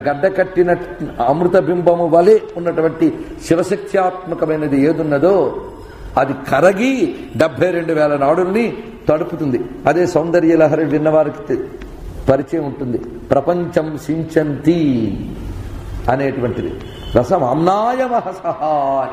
గడ్డ కట్టిన అమృత బింబము వలె ఉన్నటువంటి శివశక్త్యాత్మకమైనది ఏదున్నదో అది కరగి డెబ్బై రెండు వేల నాడుల్ని తడుపుతుంది అదే సౌందర్య లహరి విన్నవారికి తె- పరిచయం ఉంటుంది ప్రపంచం సించంతి అనేటువంటిది రసం అమ్నాయ మహసహాని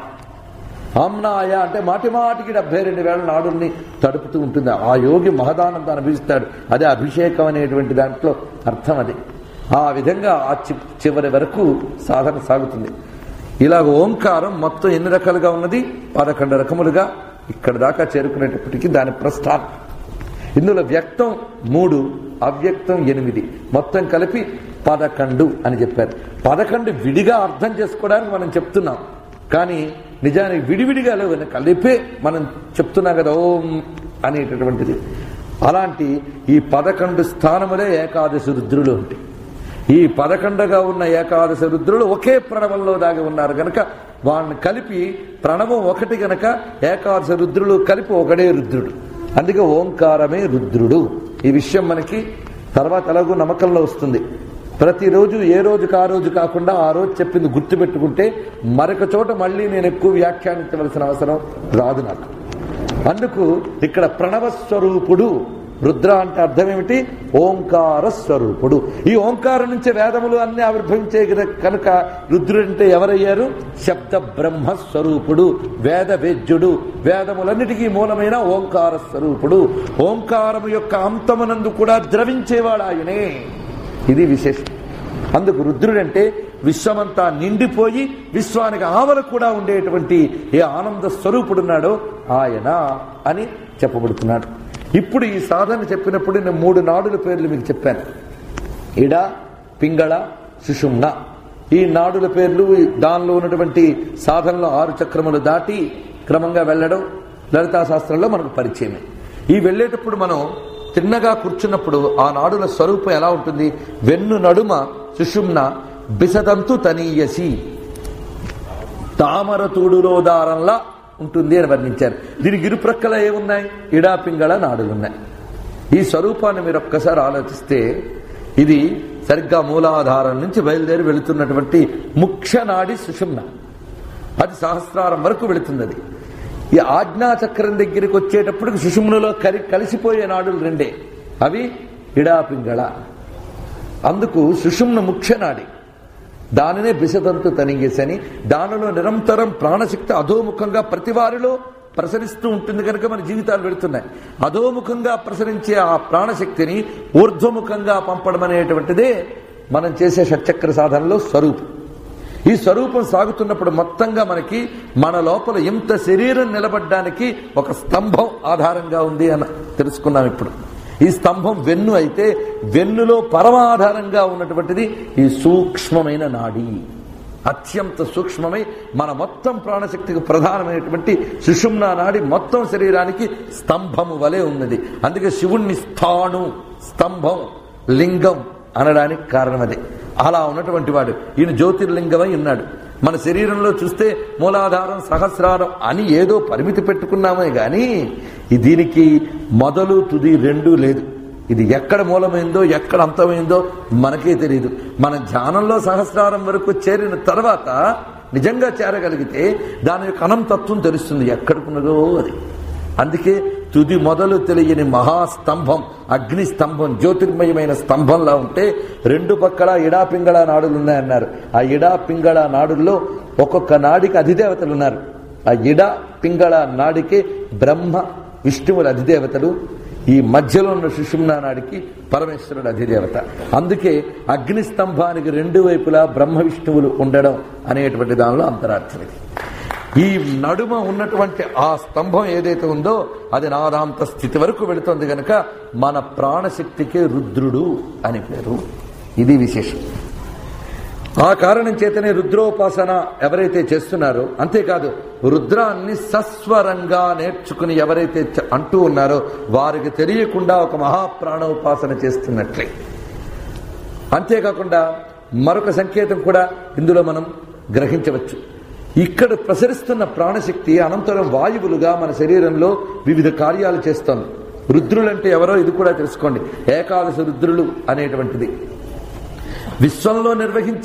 ఆమ్నాయ అంటే మాటి మాటికి డెబ్బై రెండు వేల నాడుల్ని తడుపుతూ ఉంటుంది ఆ యోగి మహదానంద అనుభవిస్తాడు అదే అభిషేకం అనేటువంటి దాంట్లో అర్థం అది ఆ విధంగా ఆ చి- చివరి వరకు సాధన సాగుతుంది ఇలాగ ఓంకారం మొత్తం ఎన్ని రకాలుగా ఉన్నది పదకొండు రకములుగా ఇక్కడ దాకా చేరుకునేటప్పటికీ దాని ప్రస్థానం ఇందులో వ్యక్తం మూడు అవ్యక్తం ఎనిమిది మొత్తం కలిపి పదకొండు అని చెప్పారు పదకొండు విడిగా అర్థం చేసుకోవడానికి మనం చెప్తున్నాం కానీ నిజానికి విడివిడిగా లేవు కలిపే మనం చెప్తున్నాం కదా ఓం అనేటటువంటిది అలాంటి ఈ పదకొండు స్థానములే ఏకాదశి రుద్రులు ఉంటాయి ఈ పదకొండగా ఉన్న ఏకాదశి రుద్రులు ఒకే ప్రణవంలో దాగి ఉన్నారు గనక వాళ్ళని కలిపి ప్రణవం ఒకటి గనక ఏకాదశి రుద్రులు కలిపి ఒకడే రుద్రుడు అందుకే ఓంకారమే రుద్రుడు ఈ విషయం మనకి తర్వాత ఎలాగో నమ్మకంలో వస్తుంది ప్రతిరోజు ఏ రోజుకి ఆ రోజు కాకుండా ఆ రోజు చెప్పింది గుర్తుపెట్టుకుంటే మరొక చోట మళ్ళీ నేను ఎక్కువ వ్యాఖ్యానించవలసిన అవసరం రాదు నాకు అందుకు ఇక్కడ ప్రణవ స్వరూపుడు రుద్ర అంటే అర్థం ఏమిటి ఓంకార స్వరూపుడు ఈ ఓంకారం నుంచే వేదములు అన్ని ఆవిర్భవించే కదా కనుక రుద్రుడు అంటే ఎవరయ్యారు శబ్ద బ్రహ్మ స్వరూపుడు వేద వేద్యుడు వేదములన్నిటికీ మూలమైన ఓంకార స్వరూపుడు ఓంకారము యొక్క అంతమునందు కూడా ద్రవించేవాడు ఆయనే ఇది విశేషం అందుకు రుద్రుడంటే విశ్వమంతా నిండిపోయి విశ్వానికి ఆవల కూడా ఉండేటువంటి ఏ ఆనంద స్వరూపుడున్నాడో ఆయన అని చెప్పబడుతున్నాడు ఇప్పుడు ఈ సాధన చెప్పినప్పుడు నేను మూడు నాడుల పేర్లు మీకు చెప్పాను ఇడ పింగళ సుషుమ్న ఈ నాడుల పేర్లు దానిలో ఉన్నటువంటి సాధనలో ఆరు చక్రములు దాటి క్రమంగా వెళ్ళడం లలితా శాస్త్రంలో మనకు పరిచయమే ఈ వెళ్ళేటప్పుడు మనం తిన్నగా కూర్చున్నప్పుడు ఆ నాడుల స్వరూపం ఎలా ఉంటుంది వెన్ను నడుమ సుషుమ్న బిసదంతు తనీయసి తామర తూడులోదారంలా ఉంటుంది అని వర్ణించారు దీనికి ఇరుప్రక్కల ఏమున్నాయి ఇడా పింగళ నాడులున్నాయి ఈ స్వరూపాన్ని మీరు ఒక్కసారి ఆలోచిస్తే ఇది సరిగ్గా మూలాధారం నుంచి బయలుదేరి వెళుతున్నటువంటి ముఖ్య నాడి సుషుమ్న అది సహస్రారం వరకు వెళుతుంది అది ఈ ఆజ్ఞాచక్రం దగ్గరికి వచ్చేటప్పటికి సుషుమ్నులో కరి కలిసిపోయే నాడులు రెండే అవి ఇడాపింగళ అందుకు సుషుమ్న ముఖ్య నాడి దానినే బిసదంతు తనిగేసని దానిలో నిరంతరం ప్రాణశక్తి అధోముఖంగా ప్రతి వారిలో ప్రసరిస్తూ ఉంటుంది కనుక మన జీవితాలు వెళుతున్నాయి అధోముఖంగా ప్రసరించే ఆ ప్రాణశక్తిని ఊర్ధ్వముఖంగా పంపడం అనేటువంటిదే మనం చేసే షట్చక్ర సాధనలో స్వరూపం ఈ స్వరూపం సాగుతున్నప్పుడు మొత్తంగా మనకి మన లోపల ఇంత శరీరం నిలబడ్డానికి ఒక స్తంభం ఆధారంగా ఉంది అని తెలుసుకున్నాం ఇప్పుడు ఈ స్తంభం వెన్ను అయితే వెన్నులో పరమాధారంగా ఉన్నటువంటిది ఈ సూక్ష్మమైన నాడి అత్యంత సూక్ష్మమై మన మొత్తం ప్రాణశక్తికి ప్రధానమైనటువంటి సుషుమ్నా నాడి మొత్తం శరీరానికి స్తంభము వలె ఉన్నది అందుకే శివుణ్ణి స్థాణు స్తంభం లింగం అనడానికి కారణం అదే అలా ఉన్నటువంటి వాడు ఈయన జ్యోతిర్లింగమై ఉన్నాడు మన శరీరంలో చూస్తే మూలాధారం సహస్రారం అని ఏదో పరిమితి పెట్టుకున్నామే గాని ఈ దీనికి మొదలు తుది రెండూ లేదు ఇది ఎక్కడ మూలమైందో ఎక్కడ అంతమైందో మనకే తెలియదు మన ధ్యానంలో సహస్రారం వరకు చేరిన తర్వాత నిజంగా చేరగలిగితే దాని యొక్క అనంతత్వం తెలుస్తుంది ఎక్కడికున్నదో అది అందుకే తుది మొదలు తెలియని మహాస్తంభం అగ్ని స్తంభం జ్యోతిర్మయమైన స్తంభంలా ఉంటే రెండు పక్కల ఇడా పింగళ నాడులు ఉన్నాయన్నారు ఆ ఇడా పింగళ నాడుల్లో ఒక్కొక్క నాడికి అధిదేవతలు ఉన్నారు ఆ ఇడా పింగళ నాడికి బ్రహ్మ విష్ణువుల అధిదేవతలు ఈ మధ్యలో ఉన్న సుషుమ్నా నాడికి పరమేశ్వరుడు అధిదేవత అందుకే అగ్ని స్తంభానికి రెండు వైపులా బ్రహ్మ విష్ణువులు ఉండడం అనేటువంటి దానిలో అంతరార్థం ఇది ఈ నడుమ ఉన్నటువంటి ఆ స్తంభం ఏదైతే ఉందో అది నాదాంత స్థితి వరకు వెళుతుంది గనక మన ప్రాణశక్తికే రుద్రుడు అని పేరు ఇది విశేషం ఆ కారణం చేతనే రుద్రోపాసన ఎవరైతే చేస్తున్నారో అంతేకాదు రుద్రాన్ని సస్వరంగా నేర్చుకుని ఎవరైతే చ- అంటూ ఉన్నారో వారికి తెలియకుండా ఒక మహాప్రాణోపాసన చేస్తున్నట్లే అంతేకాకుండా మరొక సంకేతం కూడా ఇందులో మనం గ్రహించవచ్చు ఇక్కడ ప్రసరిస్తున్న ప్రాణశక్తి అనంతరం వాయువులుగా మన శరీరంలో వివిధ కార్యాలు చేస్తోంది రుద్రులంటే ఎవరో ఇది కూడా తెలుసుకోండి ఏకాదశి రుద్రులు అనేటువంటిది విశ్వంలో నిర్వహించే